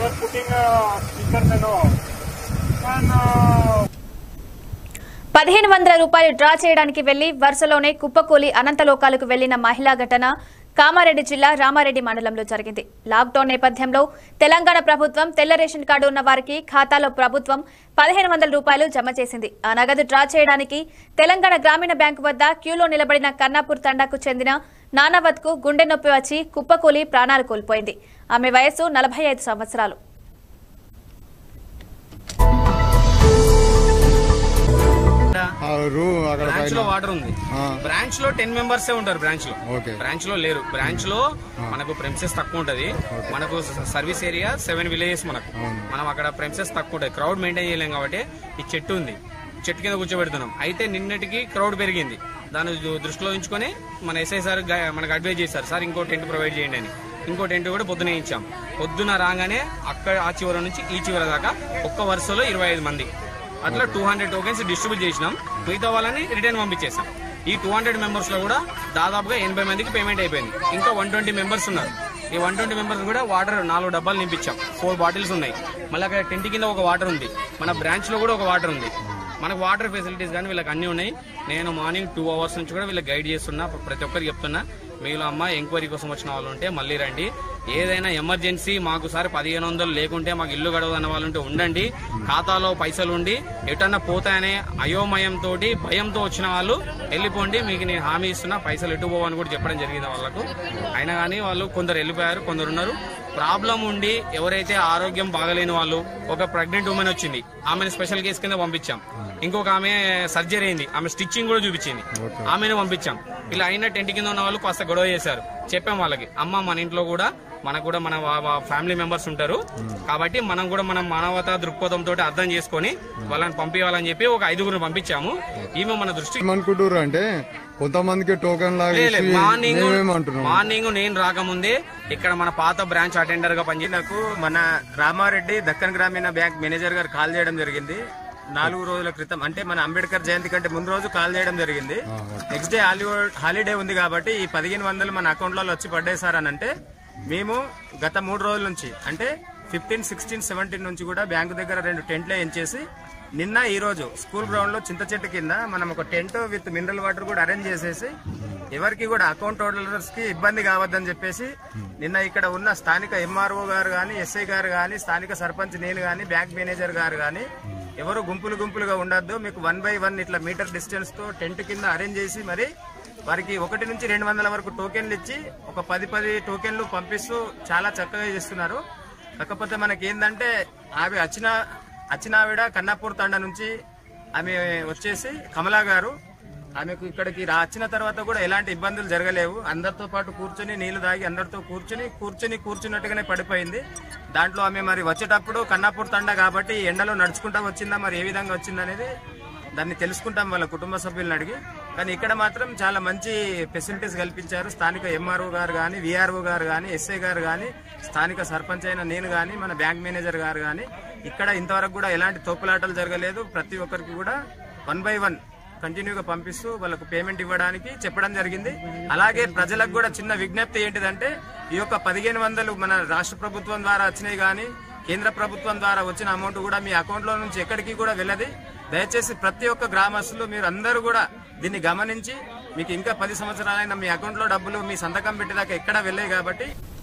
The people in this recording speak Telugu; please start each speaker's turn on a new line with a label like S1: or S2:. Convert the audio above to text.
S1: were putting uh, stickers and all. And uh,
S2: పదిహేను వందల రూపాయలు డ్రా చేయడానికి వెళ్లి వరుసలోనే కుప్పకూలి అనంతలోకాలకు వెళ్లిన మహిళా ఘటన కామారెడ్డి జిల్లా రామారెడ్డి మండలంలో జరిగింది లాక్డౌన్ నేపథ్యంలో తెలంగాణ ప్రభుత్వం తెల్ల రేషన్ కార్డు ఉన్న వారికి ఖాతాలో ప్రభుత్వం పదిహేను వందల రూపాయలు జమ చేసింది ఆ నగదు డ్రా చేయడానికి తెలంగాణ గ్రామీణ బ్యాంకు వద్ద క్యూలో నిలబడిన కన్నాపూర్ తండాకు చెందిన నానావత్కు గుండె నొప్పి వచ్చి కుప్పకూలి ప్రాణాలు కోల్పోయింది ఆమె వయసు నలభై ఐదు సంవత్సరాలు
S3: ఆ రూ అక్కడ
S4: బ్రాంచ్ లో
S3: పైన
S4: వాటర్ ఉంది
S3: ఆ.
S4: బ్రాంచ్ లో టెన్ మెంబర్స్ ఉంటారు బ్రాంచ్ లో
S3: ఓకే.
S4: బ్రాంచ్ లో లేరు బ్రాంచ్ లో మనకు ప్రెమిసెస్ తక్కువ ఉంటది మనకు సర్వీస్ ఏరియా సెవెన్ విలేజెస్ మనకు మనం అక్కడ ప్రెమిసెస్ తక్కువ ఉంటుంది క్రౌడ్ మెయింటైన్ చేయలేం కాబట్టి ఈ చెట్టు ఉంది చెట్టు కింద కూర్చోబెడుతున్నాం అయితే నిన్నటికి క్రౌడ్ పెరిగింది దాన్ని దృ- దృష్టిలో ఉంచుకొని మన ఎస్ఐ సార్ గ- మనకు అడ్వైజ్ చేశారు సార్ ఇంకో టెంట్ ప్రొవైడ్ చేయండి అని ఇంకో టెంట్ కూడా పొద్దునే ఇచ్చాం పొద్దున రాగానే అక్కడ ఆ చివర నుంచి ఈ చివర దాకా ఒక్క వరుసలో ఇరవై ఐదు మంది అట్లా టూ హండ్రెడ్ టోకెన్స్ డిస్ట్రిబ్యూట్ చేసినాం మిగతా వాళ్ళని రిటర్న్ పంపించేసాం ఈ టూ హండ్రెడ్ మెంబర్స్ లో కూడా దాదాపుగా ఎనభై మందికి పేమెంట్ అయిపోయింది ఇంకా వన్ ట్వంటీ మెంబర్స్ ఉన్నారు ఈ వన్ ట్వంటీ మెంబర్స్ కూడా వాటర్ నాలుగు డబ్బాలు నింపించాం ఫోర్ బాటిల్స్ ఉన్నాయి మళ్ళీ అక్కడ టెంట్ కింద ఒక వాటర్ ఉంది మన బ్రాంచ్ లో కూడా ఒక వాటర్ ఉంది మనకు వాటర్ ఫెసిలిటీస్ కానీ వీళ్ళకి అన్ని ఉన్నాయి నేను మార్నింగ్ టూ అవర్స్ నుంచి కూడా వీళ్ళకి గైడ్ చేస్తున్నా ప్రతి ఒక్కరికి చెప్తున్నా మీలో అమ్మ ఎంక్వైరీ కోసం వచ్చిన వాళ్ళు ఉంటే మళ్ళీ రండి ఏదైనా ఎమర్జెన్సీ మాకు సార్ పదిహేను వందలు లేకుంటే మాకు ఇల్లు గడవదన్న వాళ్ళు ఉంటే ఉండండి ఖాతాలో పైసలు ఉండి ఎటన్నా పోతాయనే అయోమయం తోటి భయంతో వచ్చిన వాళ్ళు వెళ్ళిపోండి మీకు నేను హామీ ఇస్తున్నా పైసలు ఎటు పోవని కూడా చెప్పడం జరిగింది వాళ్ళకు అయినా కానీ వాళ్ళు కొందరు వెళ్ళిపోయారు కొందరు ఉన్నారు ప్రాబ్లం ఉండి ఎవరైతే ఆరోగ్యం బాగలేని వాళ్ళు ఒక ప్రెగ్నెంట్ ఉమెన్ వచ్చింది ఆమెను స్పెషల్ కేసు కింద పంపించాం ఇంకొక ఆమె సర్జరీ అయింది ఆమె స్టిచ్చింగ్ కూడా చూపించింది ఆమెను పంపించాం ఇలా అయిన టెంట్ కింద ఉన్న వాళ్ళు కాస్త గొడవ చేశారు చెప్పాం వాళ్ళకి అమ్మ మన ఇంట్లో కూడా మనకు కూడా మన ఫ్యామిలీ మెంబర్స్ ఉంటారు కాబట్టి మనం కూడా మనం మానవతా దృక్పథంతో అర్థం చేసుకొని వాళ్ళని పంపించాలని చెప్పి ఒక ఐదుగురు పంపించాము ఈమె మన దృష్టికి
S3: ఏమనుకుంటారు అంటే కొంతమందికి టోకెన్ లాగా
S4: లే, లే,
S3: ఇచ్చి
S4: మార్నింగ్
S3: మేమేమంటున్నాం
S4: మార్నింగ్ నేను రాకముందే ఇక్కడ మన పాత బ్రాంచ్ అటెండర్ గా పనిచేసిన
S5: నాకు మన రామారెడ్డి దక్కన్ గ్రామీణ బ్యాంక్ మేనేజర్ గారు కాల్ చేయడం జరిగింది నాలుగు రోజుల క్రితం అంటే మన అంబేద్కర్ జయంతి కంటే ముందు రోజు కాల్ చేయడం జరిగింది నెక్స్ట్ డే హాలిడే ఉంది కాబట్టి ఈ పదిహేను వందలు మన అకౌంట్లలో వచ్చి పడ్డాయి సార్ అని అంటే మేము గత మూడు రోజుల నుంచి అంటే ఫిఫ్టీన్ సిక్స్టీన్ సెవెంటీన్ నుంచి కూడా బ్యాంకు దగ్గర రెండు టెంట్లే ఎంచేసి నిన్న ఈ రోజు స్కూల్ గ్రౌండ్ లో చింత చెట్టు కింద మనం ఒక టెంట్ విత్ మినరల్ వాటర్ కూడా అరేంజ్ చేసేసి ఎవరికి కూడా అకౌంట్ హోల్డర్స్ కి ఇబ్బంది కావద్దని చెప్పేసి నిన్న ఇక్కడ ఉన్న స్థానిక ఎంఆర్ఓ గారు గాని ఎస్ఐ గారు గాని స్థానిక సర్పంచ్ నేను గాని బ్యాంక్ మేనేజర్ గారు గాని ఎవరు గుంపులు గుంపులుగా ఉండొద్దు మీకు వన్ బై వన్ ఇట్లా మీటర్ డిస్టెన్స్ తో టెంట్ కింద అరేంజ్ చేసి మరి వారికి ఒకటి నుంచి రెండు వందల వరకు టోకెన్లు ఇచ్చి ఒక పది పది టోకెన్లు పంపిస్తూ చాలా చక్కగా చేస్తున్నారు కాకపోతే మనకి ఏంటంటే ఆమె వచ్చిన వచ్చిన ఆవిడ కన్నాపూర్ తండ నుంచి ఆమె వచ్చేసి కమలా గారు ఆమెకు ఇక్కడికి రా- వచ్చిన తర్వాత కూడా ఎలాంటి ఇబ్బందులు జరగలేవు అందరితో పాటు కూర్చొని నీళ్లు తాగి అందరితో కూర్చొని కూర్చొని కూర్చున్నట్టుగానే పడిపోయింది దాంట్లో ఆమె మరి వచ్చేటప్పుడు కన్నాపూర్ తండ కాబట్టి ఎండలో నడుచుకుంటా వచ్చిందా మరి ఏ విధంగా వచ్చిందనేది దాన్ని తెలుసుకుంటాం వాళ్ళ కుటుంబ సభ్యులను అడిగి కానీ ఇక్కడ మాత్రం చాలా మంచి ఫెసిలిటీస్ కల్పించారు స్థానిక ఎంఆర్ఓ గారు కానీ విఆర్ఓ గారు కానీ ఎస్ఐ గారు కానీ స్థానిక సర్పంచ్ అయిన నేను కానీ మన బ్యాంక్ మేనేజర్ గారు కానీ ఇక్కడ ఇంతవరకు కూడా ఎలాంటి తోపులాటలు జరగలేదు ప్రతి ఒక్కరికి కూడా వన్ బై వన్ కంటిన్యూగా పంపిస్తూ వాళ్ళకు పేమెంట్ ఇవ్వడానికి చెప్పడం జరిగింది అలాగే ప్రజలకు కూడా చిన్న విజ్ఞప్తి ఏంటిదంటే ఈ యొక్క పదిహేను వందలు మన రాష్ట్ర ప్రభుత్వం ద్వారా వచ్చినాయి కానీ కేంద్ర ప్రభుత్వం ద్వారా వచ్చిన అమౌంట్ కూడా మీ అకౌంట్ లో నుంచి ఎక్కడికి కూడా వెళ్ళది దయచేసి ప్రతి ఒక్క గ్రామస్తులు మీరు అందరూ కూడా దీన్ని గమనించి మీకు ఇంకా పది సంవత్సరాలైన మీ అకౌంట్ లో డబ్బులు మీ సంతకం పెట్టేదాకా ఎక్కడ వెళ్ళాయి కాబట్టి